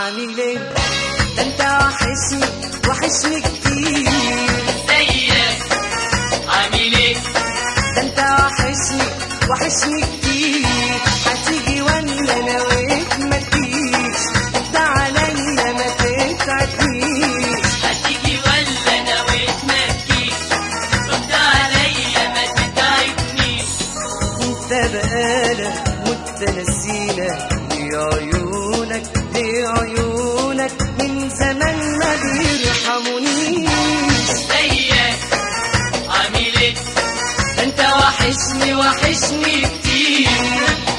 عامل ايه ده انت وحشني وحشني كتير زيك عامل ايه ده انت وحشني وحشني كتير هتيجي ولا نويت ما تجيش ده عليا ما تتعبنيش هتيجي ولا نويت ما تجيش رد عليا ما تتعبنيش انت بقالك متنسينا لعيونك لعيونك من زمان ما بيرحمونيش زيك عامل ايه ده انت وحشني وحشني كتير